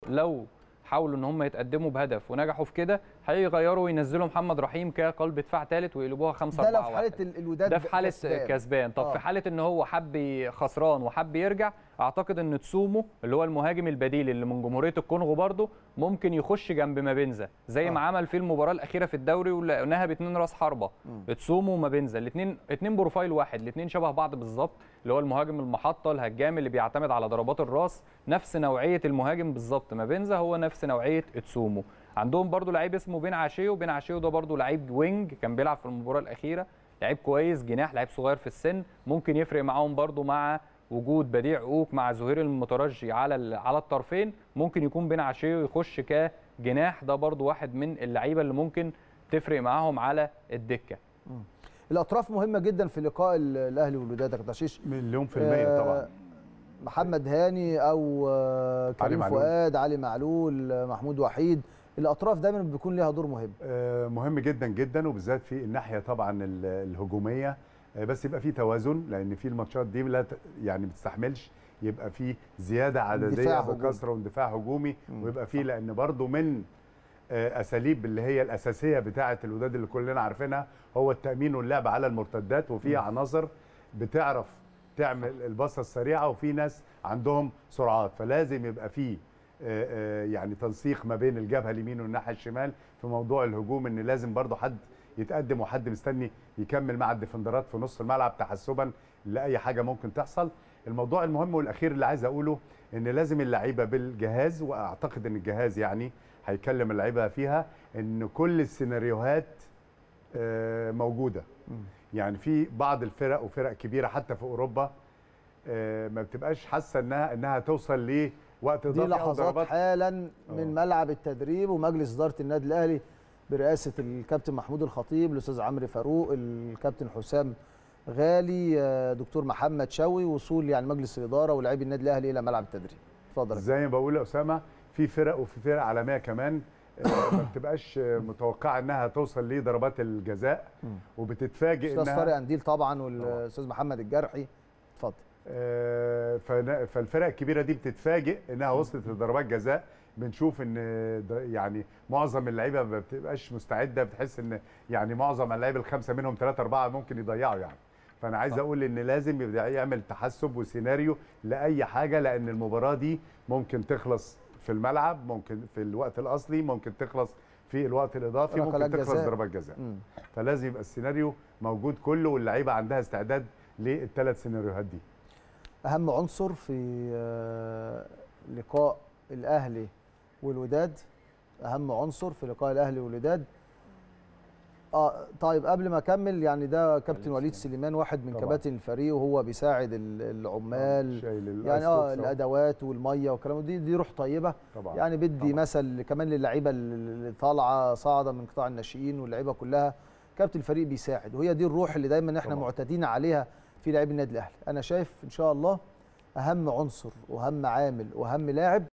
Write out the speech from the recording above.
لو حاولوا ان هم يتقدموا بهدف ونجحوا في كده هيغيروا وينزلوا محمد رحيم كقلب دفاع ثالث ويقلبوها 5 ده 4 لو في حاله ال- الوداد ده في حاله كسبان. كسبان طب آه. في حاله ان هو حب ي- خسران وحب يرجع اعتقد ان تسومو اللي هو المهاجم البديل اللي من جمهوريه الكونغو برضه ممكن يخش جنب مابينزا زي ما آه. عمل في المباراه الاخيره في الدوري ونهى باتنين راس حربه تسومو ومابينزا الاثنين اتنين بروفايل واحد الاثنين شبه بعض بالظبط اللي هو المهاجم المحطه الهجام اللي بيعتمد على ضربات الراس نفس نوعيه المهاجم بالظبط مابينزا هو نفس نوعيه تسومو عندهم برضو لعيب اسمه بين عاشيو بين عاشيو ده برضو لعيب وينج كان بيلعب في المباراه الاخيره لعيب كويس جناح لعيب صغير في السن ممكن يفرق معاهم برضو مع وجود بديع اوك مع زهير المترجي على ال- على الطرفين ممكن يكون بين عاشيو يخش كجناح ده برضو واحد من اللعيبه اللي ممكن تفرق معاهم على الدكه الاطراف مهمه جدا في لقاء ال- الاهلي والوداد يا كتاشيش مليون في المية طبعا محمد هاني او آه، كريم معلول. فؤاد علي معلول آه، محمود وحيد الاطراف دايما بيكون ليها دور مهم آه، مهم جدا جدا وبالذات في الناحيه طبعا ال- الهجوميه آه، بس يبقى في توازن لان في الماتشات دي لا ت- يعني ما بتستحملش يبقى في زياده عدديه اندفاع هجومي. بكثره واندفاع هجومي مم. ويبقى في لان برضو من آه، اساليب اللي هي الاساسيه بتاعه الوداد اللي كلنا عارفينها هو التامين واللعب على المرتدات وفي عناصر بتعرف تعمل الباصه السريعه وفي ناس عندهم سرعات فلازم يبقى في آه، آه، يعني تنسيق ما بين الجبهه اليمين والناحيه الشمال في موضوع الهجوم ان لازم برضو حد يتقدم وحد مستني يكمل مع الديفندرات في نص الملعب تحسبا لاي حاجه ممكن تحصل الموضوع المهم والاخير اللي عايز اقوله ان لازم اللعيبه بالجهاز واعتقد ان الجهاز يعني هيكلم اللعيبه فيها ان كل السيناريوهات آه، موجوده يعني في بعض الفرق وفرق كبيره حتى في اوروبا آه، ما بتبقاش حاسه انها انها توصل لوقت دي اضافي او لحظات ضربات حالا من آه. ملعب التدريب ومجلس اداره النادي الاهلي برئاسه الكابتن محمود الخطيب الاستاذ عمرو فاروق الكابتن حسام غالي آه، دكتور محمد شوقي وصول يعني مجلس الاداره ولاعبي النادي الاهلي الى ملعب التدريب اتفضل يا زي ما بقول يا اسامه في فرق وفي فرق عالميه كمان آه، ما بتبقاش آه، متوقعه انها توصل لضربات الجزاء مم. وبتتفاجئ استاذ انها طارق انديل طبعا والاستاذ محمد الجرحي اتفضل آه، فن- فالفرق الكبيره دي بتتفاجئ انها وصلت لضربات جزاء بنشوف ان ده- يعني معظم اللعيبه ما بتبقاش مستعده بتحس ان يعني معظم اللعيبه الخمسه منهم ثلاثه اربعه ممكن يضيعوا يعني فانا عايز اقول ان لازم يبدا يعمل تحسب وسيناريو لاي حاجه لان المباراه دي ممكن تخلص في الملعب ممكن في الوقت الاصلي ممكن تخلص في الوقت الاضافي ركلات ممكن تخلص جزاء. ضربات جزاء مم. فلازم يبقى السيناريو موجود كله واللعيبه عندها استعداد للثلاث سيناريوهات دي اهم عنصر في آه، لقاء الاهلي والوداد اهم عنصر في لقاء الاهلي والوداد اه طيب قبل ما اكمل يعني ده كابتن وليد سليمان واحد من طبعاً. كباتن الفريق وهو بيساعد ال- العمال شايل يعني اه الأيس بوكس أهو. الادوات والميه والكلام دي دي روح طيبه طبعا يعني بدي طبعاً. مثل كمان للعيبه اللي طالعه صاعده من قطاع الناشئين واللعيبه كلها كابتن الفريق بيساعد وهي دي الروح اللي دايما احنا طبعاً. معتادين عليها في لاعبي النادي الاهلي انا شايف ان شاء الله اهم عنصر واهم عامل واهم لاعب